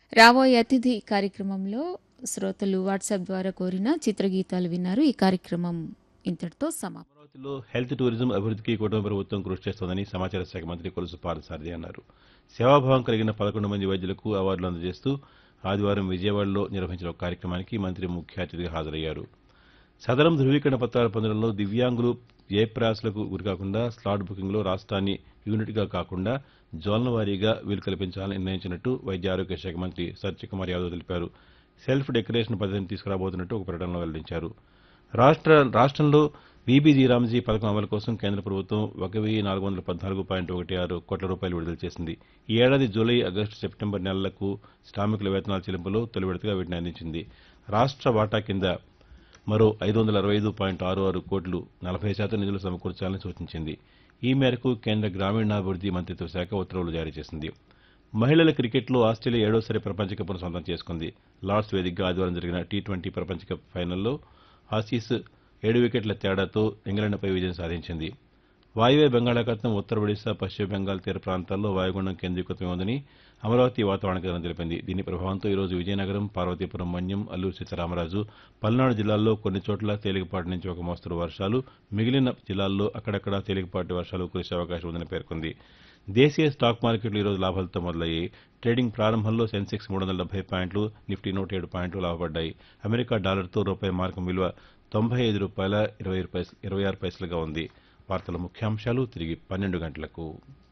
రాబోయే అతిథి కార్యక్రమంలో శ్రోతలు వాట్సాప్ ద్వారా కోరిన చిత్రగీతాలు విన్నారు ఈ కార్యక్రమం ఇంతటితో సమాప్తం అమరావతిలో హెల్త్ టూరిజం అభివృద్ధికి కుటుంబ ప్రభుత్వం కృషి చేస్తోందని సమాచార శాఖ మంత్రి కొలుసు పార్థసారథి అన్నారు సేవాభావం కలిగిన పదకొండు మంది వైద్యులకు అవార్డులు అందజేస్తూ ఆదివారం విజయవాడలో నిర్వహించిన ఒక కార్యక్రమానికి మంత్రి ముఖ్య అతిథిగా హాజరయ్యారు సదరం ధృవీకరణ పత్రాలు పొందడంలో దివ్యాంగులు ఏ ప్రయాసలకు గురికాకుండా స్లాట్ బుకింగ్లో రాష్ట్రాన్ని యూనిట్గా కాకుండా జోన్ల వారీగా వీలు కల్పించాలని నిర్ణయించినట్టు వైద్య ఆరోగ్య శాఖ మంత్రి సత్యకుమార్ యాదవ్ తెలిపారు సెల్ఫ్ డెకరేషన్ పద్ధతిని తీసుకురాబోతున్నట్టు ఒక ప్రకటనలో వెల్లడించారు రాష్ట్ర రాష్ట్రంలో బీబీజీ రామ్జీ పథకం అమలు కోసం కేంద్ర ప్రభుత్వం ఒక వెయ్యి నాలుగు వందల పద్నాలుగు పాయింట్ ఒకటి ఆరు కోట్ల రూపాయలు విడుదల చేసింది ఈ ఏడాది జూలై ఆగస్టు సెప్టెంబర్ నెలలకు శ్రామికుల వేతనాల చెల్లింపులో తొలి విడతగా వీటిని అందించింది రాష్ట్ర వాటా కింద మరో ఐదు వందల అరవై ఐదు పాయింట్ ఆరు ఆరు కోట్లు నలభై శాతం నిధులు సమకూర్చాలని సూచించింది ఈ మేరకు కేంద్ర గ్రామీణాభివృద్ది మంత్రిత్వ శాఖ ఉత్తర్వులు జారీ చేసింది మహిళల క్రికెట్లో ఆస్ట్రేలియా ఏడోసారి ప్రపంచ కప్ను సొంతం చేసుకుంది లార్డ్స్ వేదికగా ఆదివారం జరిగిన టీ ట్వంటీ ప్రపంచ కప్ ఫైనల్లో ఆసీస్ ఏడు వికెట్ల తేడాతో ఇంగ్లాండ్పై విజయం సాధించింది వాయువ్య బంగాళాఖాతం ఉత్తర ఒడిశా పశ్చిమ బెంగాల్ తీర ప్రాంతాల్లో వాయుగుండం కేంద్రీకృతమై ఉందని అమరావతి వాతావరణ కేంద్రం తెలిపింది దీని ప్రభావంతో ఈరోజు విజయనగరం పార్వతీపురం మన్యం అల్లూరు సీతారామరాజు పల్నాడు జిల్లాల్లో కొన్ని చోట్ల తేలికపాటి నుంచి ఒక మోస్తరు వర్షాలు మిగిలిన జిల్లాల్లో అక్కడక్కడ తేలికపాటి వర్షాలు కురిసే అవకాశం ఉందని పేర్కొంది దేశీయ స్టాక్ మార్కెట్లు ఈరోజు లాభాలతో మొదలయ్యాయి ట్రేడింగ్ ప్రారంభంలో సెన్సెక్స్ మూడు వందల డెబ్బై పాయింట్లు నిఫ్టీ నూట ఏడు పాయింట్లు లాభపడ్డాయి అమెరికా డాలర్తో రూపాయి మార్కం విలువ తొంభై ఐదు రూపాయల ఇరవై ఇరవై ఆరు పైసలుగా ఉంది వార్తల ముఖ్యాంశాలు తిరిగి పన్నెండు గంటలకు